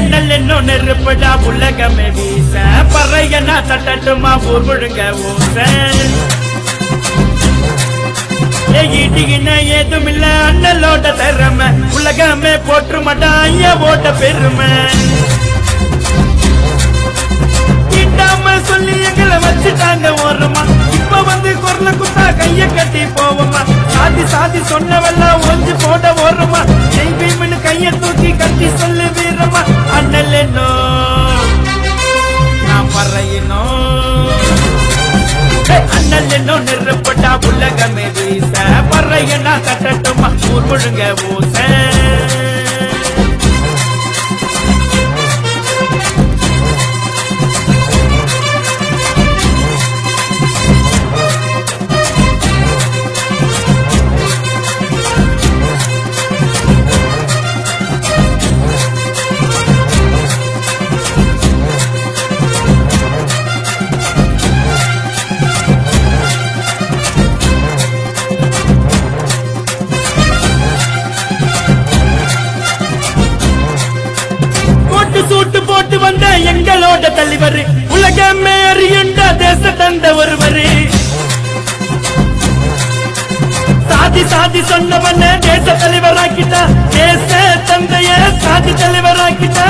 அண்ணல் இன்னும் நெருப்படா உலகமே வீச பறையனா தட்டட்டுமா ஊர் முழுங்க ஊச ஈட்டிகின ஏதுமில்ல அண்ணலோட திறமை உலகமே போற்றுமாட்டா ஐயாவோட பெருமை கிட்டாம சொல்லி எங்களை வச்சுட்டாங்க ஓரமா இப்ப வந்து குரல குத்தா கைய கட்டி போவோமா சாதி சாதி சொன்னவெல்லாம் ஒஞ்சு போட ஓரமா ஜெய் பீம்னு கைய தூக்கி கட்டி சொல்லு வீரமா அண்ணல் என்னோ நான் பறையினோ அண்ணல் என்னோ நெருப்பட்டா உலகமே வீச பறையனா கட்டட்டுமா ஊர் முழுங்க ஊச போட்டு சூட்டு போட்டு வந்த எங்களோட தலைவர் உலகமே அறியுண்ட தேச தந்த ஒருவர் சாதி சாதி சொன்னவன தேச தலைவராக்கிட்டா தேச தந்தைய சாதி தலைவராக்கிட்டா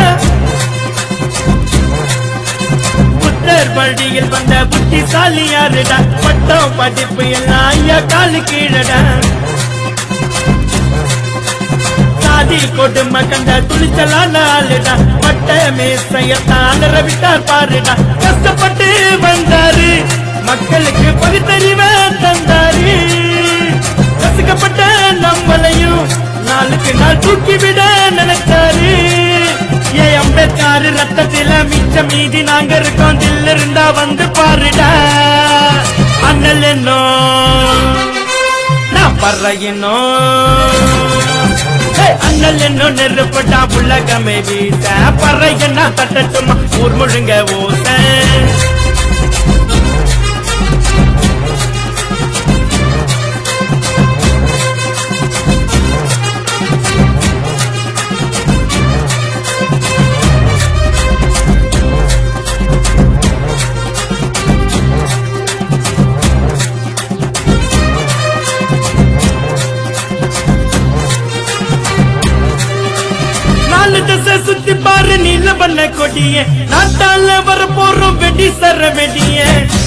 புத்தர் வழியில் வந்த புத்திசாலி யாருடா பட்டம் படிப்பு எல்லாம் ஐயா காலு கீழடா சாதி கொடுமை கண்ட துணிச்சலான ஆளுடா பட்ட மேசையத்தான் விட்டார் பாருடா கஷ்டப்பட்டு வந்தாரு மக்களுக்கு பகுத்தறிவை தந்தாரு கசுக்கப்பட்ட நம்மளையும் நாளுக்கு நாள் தூக்கி விட நினைச்சாரு ஏ அம்பேத்கர் ரத்தத்தில மிச்ச மீதி நாங்க இருக்கோம் தில் இருந்தா வந்து பாருடா அண்ணல் என்னோ நான் பறையினோ அண்ணல் என்ன நெருப்பட்டா உலகமே வீச பறையனா தட்டட்டுமா ஊர் முழுங்க ஊச நாலு திசை சுத்தி பாரு நீல பண்ண கொடிய நாட்டால வர போறோம் வெடி சர வெடிய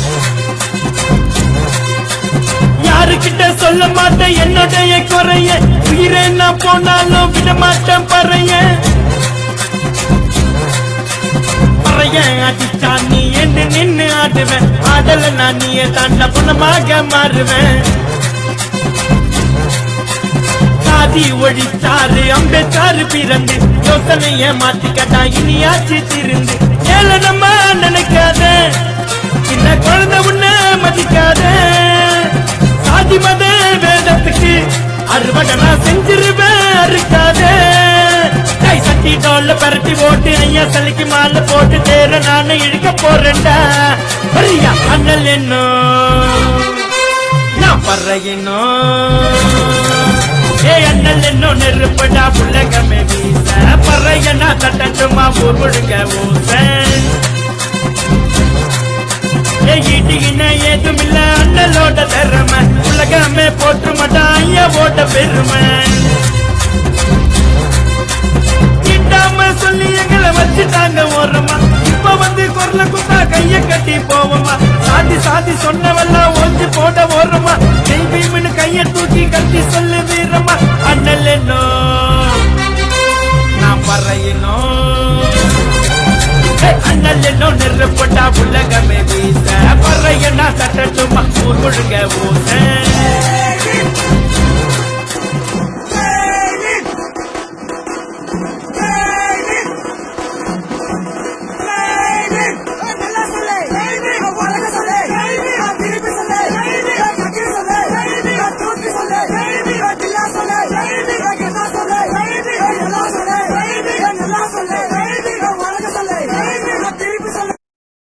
யாருக்கிட்ட சொல்ல மாட்டேன் என்னுடைய குறைய உயிரை நான் போனாலும் விட மாட்டேன் பறைய பறைய அடிச்சா நீ என்று நின்னு ஆடுவேன் ஆடல நான் நீ தாண்ட புனமாக மாறுவேன் சாதி ஒழிச்சாரு அம்பேத்கர் பிறந்து யோசனைய மாத்திக்கட்டா இனியாச்சு திருந்து ஏழை நம்ம நினைக்காத சின்ன குழந்தை உன்ன மதிக்காத சாதி மத வேதத்துக்கு அறுவடை நான் செஞ்சிருவேன் அறுக்காத கை சட்டி டோல்ல பரட்டி ஓட்டு ஐயா தலைக்கு மாலை போட்டு தேர நானு இழுக்க போறேன்டா வரியா அண்ணல் என்னோ நான் பறையினோ ஏ அண்ணல் என்னோ நெருப்படா உலகமே வீச பறையனா தட்டட்டுமா ஊர் முழுங்க ஊச ஏ ஈட்டிகின ஏதுமில்ல அண்ணலோட திறமை உலகமே போற்று மாட்டா ஐயாவோட பெருமை கிட்டாம சொல்லி எங்களை வச்சுட்டாங்க ஓரமா இப்ப வந்து குரல குத்தா கைய கட்டி போவோமா சாதி சாதி சொன்னவெல்லாம் ஒஞ்சு போட ஓரமா ஜெய் பீம்னு கைய தூக்கி கட்டி சொல்லு வீரமா அண்ணல் என்னோ நான் பறையினோ அண்ணல் என்னோ நெருப்பட்டா உலகமே வீச பறையனா தட்டட்டுமா ஊர் முழுங்க ஊச